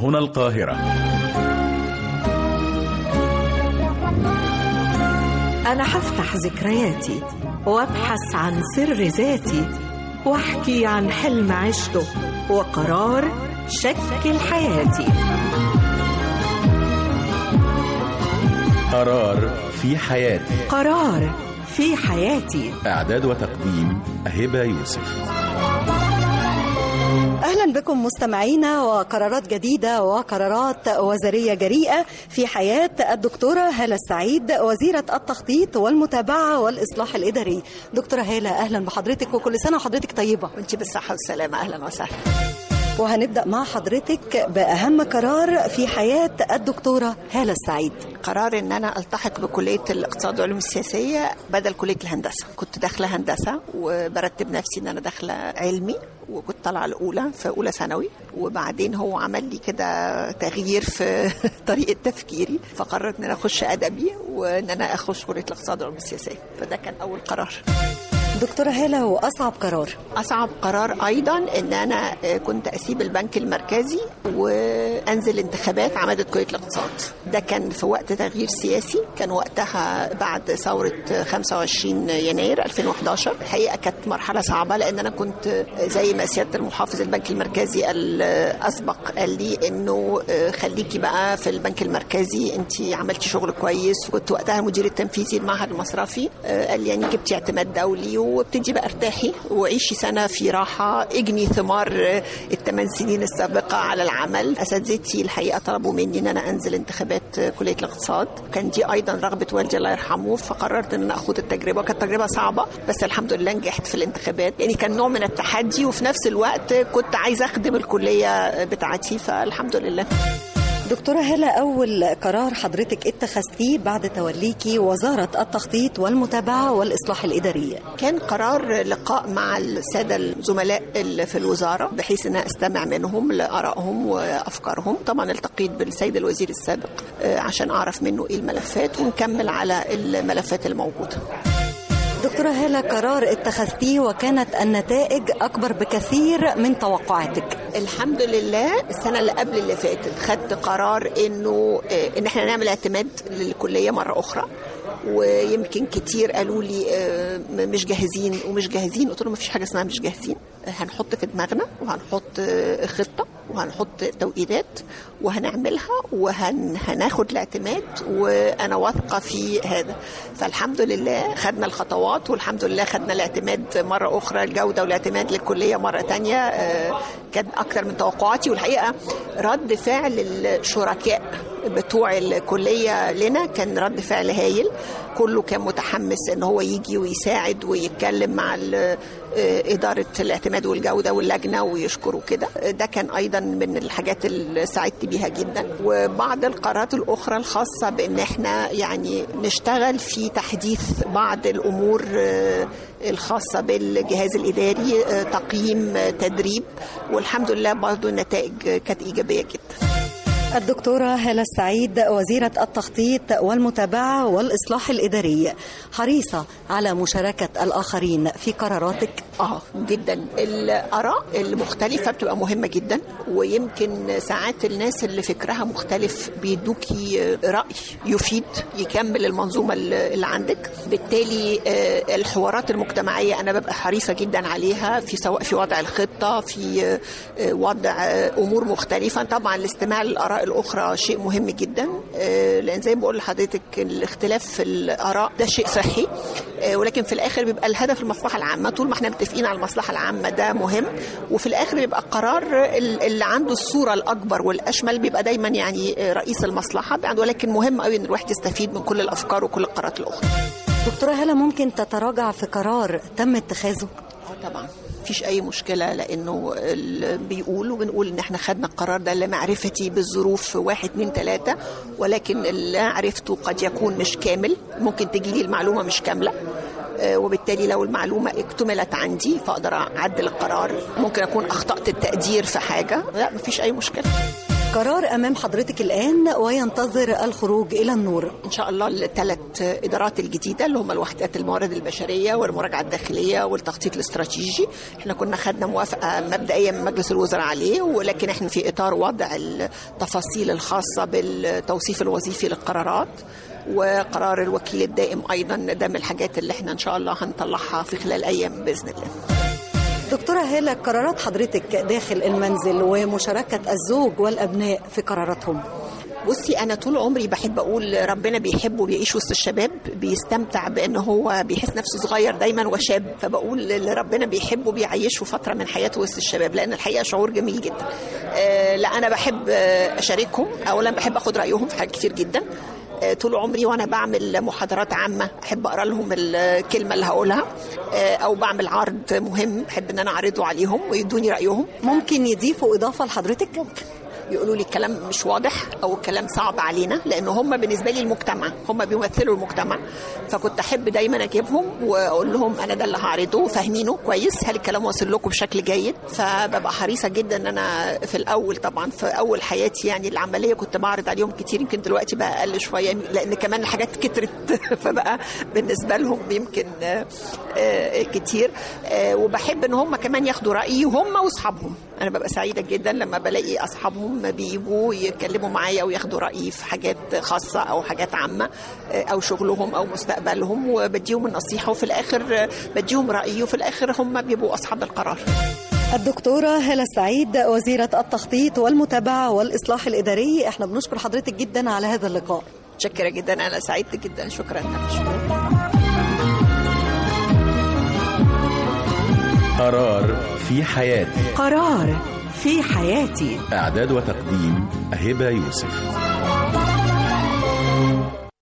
هنا القاهرة أنا هفتح ذكرياتي وأبحث عن سر ذاتي وأحكي عن حلم عشته وقرار شكل حياتي قرار في حياتي قرار في حياتي إعداد وتقديم هبة يوسف اهلا بكم مستمعينا وقرارات جديده وقرارات وزاريه جريئه في حياه الدكتوره هاله السعيد وزيره التخطيط والمتابعه والاصلاح الاداري دكتوره هاله اهلا بحضرتك وكل سنه وحضرتك طيبه وانت بالصحة والسلامة أهلا وسهلا وهنبدا مع حضرتك باهم قرار في حياه الدكتوره هاله السعيد قرار ان انا التحق بكليه الاقتصاد والعلوم السياسيه بدل كليه الهندسه كنت داخله هندسه وبرتب نفسي ان انا داخله علمي وكنت طالعه الاولى في اولى ثانوي وبعدين هو عمل لي كده تغيير في طريقه تفكيري فقررت ان انا اخش ادبي وان انا اخش كليه الاقتصاد والعلوم السياسيه فده كان اول قرار دكتوره هاله واصعب قرار اصعب قرار ايضا ان انا كنت اسيب البنك المركزي وانزل انتخابات عماده كليه الاقتصاد ده كان في وقت تغيير سياسي كان وقتها بعد ثوره 25 يناير 2011 الحقيقه كانت مرحله صعبه لان انا كنت زي ما سياده المحافظ البنك المركزي الاسبق قال لي انه خليكي بقى في البنك المركزي انت عملتي شغل كويس كنت وقتها المدير التنفيذي المعهد المصرفي قال لي يعني جبتي اعتماد دولي وابتدي بقى ارتاحي وعيشي سنه في راحه اجني ثمار الثمان سنين السابقه على العمل اساتذتي الحقيقه طلبوا مني ان انا انزل انتخابات كليه الاقتصاد كان دي ايضا رغبه والدي الله يرحمه فقررت ان انا اخوض التجربه كانت تجربه صعبه بس الحمد لله نجحت في الانتخابات يعني كان نوع من التحدي وفي نفس الوقت كنت عايزه اخدم الكليه بتاعتي فالحمد لله دكتورة هلا أول قرار حضرتك اتخذتيه بعد توليكي وزارة التخطيط والمتابعة والإصلاح الإداري كان قرار لقاء مع السادة الزملاء اللي في الوزارة بحيث أن أستمع منهم لآرائهم وأفكارهم طبعا التقيت بالسيد الوزير السابق عشان أعرف منه إيه الملفات ونكمل على الملفات الموجودة دكتورة هالة قرار اتخذتيه وكانت النتائج أكبر بكثير من توقعاتك الحمد لله السنة اللي قبل اللي فاتت خدت قرار إنه إن إحنا نعمل اعتماد للكلية مرة أخرى ويمكن كتير قالوا لي مش جاهزين ومش جاهزين قلت لهم مفيش حاجه اسمها مش جاهزين هنحط في دماغنا وهنحط خطه وهنحط توقيتات وهنعملها وهناخد الاعتماد وانا واثقه في هذا فالحمد لله خدنا الخطوات والحمد لله خدنا الاعتماد مره اخرى الجوده والاعتماد للكليه مره تانية كان اكتر من توقعاتي والحقيقه رد فعل الشركاء بتوع الكليه لنا كان رد فعل هايل كله كان متحمس ان هو يجي ويساعد ويتكلم مع إدارة الاعتماد والجودة واللجنة ويشكروا كده ده كان أيضا من الحاجات اللي سعدت بيها جدا وبعض القرارات الأخرى الخاصة بأن احنا يعني نشتغل في تحديث بعض الأمور الخاصة بالجهاز الإداري تقييم تدريب والحمد لله برضو النتائج كانت إيجابية جدا الدكتورة هالة السعيد وزيرة التخطيط والمتابعة والإصلاح الإداري حريصة على مشاركة الآخرين في قراراتك اه جدا الآراء المختلفة بتبقى مهمة جدا ويمكن ساعات الناس اللي فكرها مختلف بيدوكي رأي يفيد يكمل المنظومة اللي عندك بالتالي الحوارات المجتمعية أنا ببقى حريصة جدا عليها في سواء في وضع الخطة في وضع أمور مختلفة طبعا الاستماع للآراء الأخرى شيء مهم جدا لأن زي ما بقول لحضرتك الاختلاف في الآراء ده شيء صحي ولكن في الآخر بيبقى الهدف المصلحة العامة طول ما احنا متفقين على المصلحة العامة ده مهم وفي الآخر بيبقى قرار اللي عنده الصورة الأكبر والأشمل بيبقى دايما يعني رئيس المصلحة ولكن مهم قوي إن الواحد يستفيد من كل الأفكار وكل القرارات الأخرى دكتورة هلا ممكن تتراجع في قرار تم اتخاذه؟ اه طبعا مفيش اي مشكله لانه بيقول وبنقول ان احنا خدنا القرار ده لمعرفتي بالظروف واحد اتنين تلاته ولكن اللي عرفته قد يكون مش كامل ممكن تجي لي المعلومه مش كامله وبالتالي لو المعلومه اكتملت عندي فاقدر اعدل القرار ممكن اكون اخطات التقدير في حاجه لا مفيش اي مشكله القرار أمام حضرتك الآن وينتظر الخروج إلى النور ان شاء الله الثلاث ادارات الجديده اللي هم الوحدات الموارد البشريه والمراجعه الداخليه والتخطيط الاستراتيجي احنا كنا خدنا موافقه مبدئيه من مجلس الوزراء عليه ولكن احنا في اطار وضع التفاصيل الخاصه بالتوصيف الوظيفي للقرارات وقرار الوكيل الدائم ايضا ده من الحاجات اللي احنا ان شاء الله هنطلعها في خلال ايام باذن الله دكتورة هالة قرارات حضرتك داخل المنزل ومشاركة الزوج والأبناء في قراراتهم بصي انا طول عمري بحب اقول ربنا بيحبه بيعيش وسط الشباب بيستمتع بان هو بيحس نفسه صغير دايما وشاب فبقول اللي ربنا بيحبه بيعيشه فتره من حياته وسط الشباب لان الحقيقه شعور جميل جدا آه، لا انا بحب آه، اشاركهم اولا بحب اخد رايهم في حاجات كتير جدا آه، طول عمري وانا بعمل محاضرات عامه احب اقرا لهم الكلمه اللي هقولها آه، او بعمل عرض مهم بحب ان انا اعرضه عليهم ويدوني رايهم ممكن يضيفوا إضافة لحضرتك؟ يقولوا لي الكلام مش واضح او الكلام صعب علينا لان هم بالنسبه لي المجتمع هم بيمثلوا المجتمع فكنت احب دايما اجيبهم واقول لهم انا ده اللي هعرضه فاهمينه كويس هل الكلام واصل لكم بشكل جيد فببقى حريصه جدا ان انا في الاول طبعا في اول حياتي يعني العمليه كنت بعرض عليهم كتير يمكن دلوقتي بقى اقل شويه لان كمان الحاجات كترت فبقى بالنسبه لهم يمكن آه، آه، كتير آه، وبحب ان هم كمان ياخدوا رايي هم واصحابهم انا ببقى سعيده جدا لما بلاقي اصحابهم بيجوا يتكلموا معايا وياخدوا رايي في حاجات خاصه او حاجات عامه آه، او شغلهم او مستقبلهم وبديهم النصيحه وفي الاخر آه، بديهم رايي وفي الاخر هم بيبقوا اصحاب القرار الدكتورة هالة السعيد وزيرة التخطيط والمتابعة والإصلاح الإداري احنا بنشكر حضرتك جدا على هذا اللقاء متشكره جدا انا سعيدت جدا شكرا شكرا قرار في حياتي قرار في حياتي إعداد وتقديم هبة يوسف